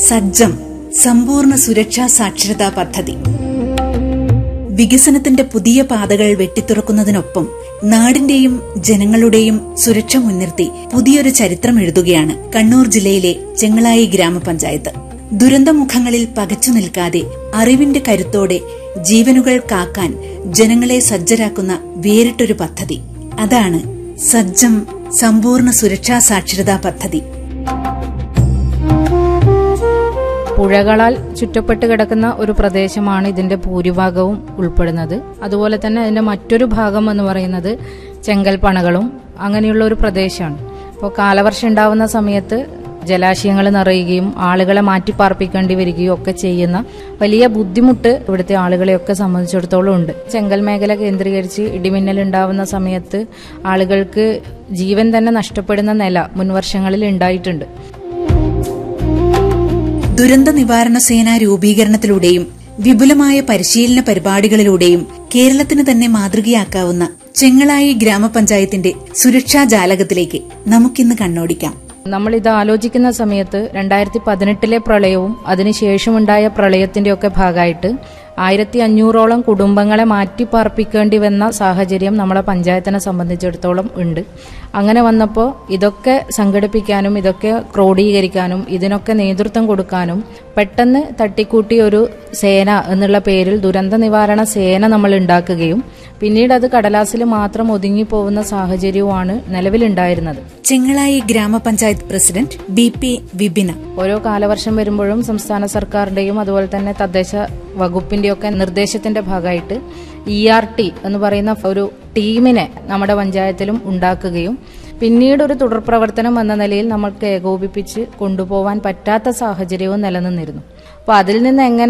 സജ്ജം സമ്പൂർണ്ണ സുരക്ഷാ സാക്ഷരതാ പദ്ധതി വികസനത്തിന്റെ പുതിയ പാതകൾ വെട്ടിത്തുറക്കുന്നതിനൊപ്പം നാടിന്റെയും ജനങ്ങളുടെയും സുരക്ഷ മുൻനിർത്തി പുതിയൊരു ചരിത്രം എഴുതുകയാണ് കണ്ണൂർ ജില്ലയിലെ ചെങ്ങളായി ഗ്രാമപഞ്ചായത്ത് ദുരന്തമുഖങ്ങളിൽ പകച്ചു നിൽക്കാതെ അറിവിന്റെ കരുത്തോടെ ജീവനുകൾ കാക്കാൻ ജനങ്ങളെ സജ്ജരാക്കുന്ന വേറിട്ടൊരു പദ്ധതി അതാണ് സജ്ജം സമ്പൂർണ്ണ സുരക്ഷാ സാക്ഷരതാ പദ്ധതി പുഴകളാൽ ചുറ്റപ്പെട്ട് കിടക്കുന്ന ഒരു പ്രദേശമാണ് ഇതിന്റെ ഭൂരിഭാഗവും ഉൾപ്പെടുന്നത് അതുപോലെ തന്നെ അതിന്റെ മറ്റൊരു ഭാഗം എന്ന് പറയുന്നത് ചെങ്കൽപ്പണകളും അങ്ങനെയുള്ള ഒരു പ്രദേശമാണ് അപ്പോൾ കാലവർഷം ഉണ്ടാവുന്ന സമയത്ത് ജലാശയങ്ങൾ നിറയുകയും ആളുകളെ മാറ്റിപ്പാർപ്പിക്കേണ്ടി വരികയും ഒക്കെ ചെയ്യുന്ന വലിയ ബുദ്ധിമുട്ട് ഇവിടുത്തെ ആളുകളെയൊക്കെ സംബന്ധിച്ചിടത്തോളം ഉണ്ട് ചെങ്കൽ മേഖല കേന്ദ്രീകരിച്ച് ഇടിമിന്നൽ ഉണ്ടാവുന്ന സമയത്ത് ആളുകൾക്ക് ജീവൻ തന്നെ നഷ്ടപ്പെടുന്ന നില മുൻവർഷങ്ങളിൽ ഉണ്ടായിട്ടുണ്ട് ദുരന്ത നിവാരണ സേന രൂപീകരണത്തിലൂടെയും വിപുലമായ പരിശീലന പരിപാടികളിലൂടെയും കേരളത്തിന് തന്നെ മാതൃകയാക്കാവുന്ന ചെങ്ങളായി ഗ്രാമപഞ്ചായത്തിന്റെ സുരക്ഷാ ജാലകത്തിലേക്ക് നമുക്കിന്ന് കണ്ണോടിക്കാം നമ്മൾ ഇത് ആലോചിക്കുന്ന സമയത്ത് രണ്ടായിരത്തി പതിനെട്ടിലെ പ്രളയവും അതിനുശേഷമുണ്ടായ പ്രളയത്തിന്റെ ഒക്കെ ഭാഗമായിട്ട് ആയിരത്തി അഞ്ഞൂറോളം കുടുംബങ്ങളെ മാറ്റിപ്പാർപ്പിക്കേണ്ടി വന്ന സാഹചര്യം നമ്മളെ പഞ്ചായത്തിനെ സംബന്ധിച്ചിടത്തോളം ഉണ്ട് അങ്ങനെ വന്നപ്പോൾ ഇതൊക്കെ സംഘടിപ്പിക്കാനും ഇതൊക്കെ ക്രോഡീകരിക്കാനും ഇതിനൊക്കെ നേതൃത്വം കൊടുക്കാനും പെട്ടെന്ന് തട്ടിക്കൂട്ടി ഒരു സേന എന്നുള്ള പേരിൽ ദുരന്ത നിവാരണ സേന നമ്മൾ ഉണ്ടാക്കുകയും പിന്നീട് അത് കടലാസിൽ മാത്രം ഒതുങ്ങിപ്പോകുന്ന സാഹചര്യവുമാണ് നിലവിലുണ്ടായിരുന്നത് ചെങ്ങളായി ഗ്രാമപഞ്ചായത്ത് പ്രസിഡന്റ് ബി പി വിപിന ഓരോ കാലവർഷം വരുമ്പോഴും സംസ്ഥാന സർക്കാരിന്റെയും അതുപോലെ തന്നെ തദ്ദേശ വകുപ്പിന്റെയൊക്കെ നിർദ്ദേശത്തിന്റെ ഭാഗമായിട്ട് ഇ ആർ ടി എന്ന് പറയുന്ന ഒരു ടീമിനെ നമ്മുടെ പഞ്ചായത്തിലും ഉണ്ടാക്കുകയും പിന്നീട് ഒരു തുടർ പ്രവർത്തനം എന്ന നിലയിൽ നമ്മൾക്ക് ഏകോപിപ്പിച്ച് കൊണ്ടുപോകാൻ പറ്റാത്ത സാഹചര്യവും നിലനിന്നിരുന്നു അപ്പോൾ അതിൽ നിന്ന് എങ്ങനെ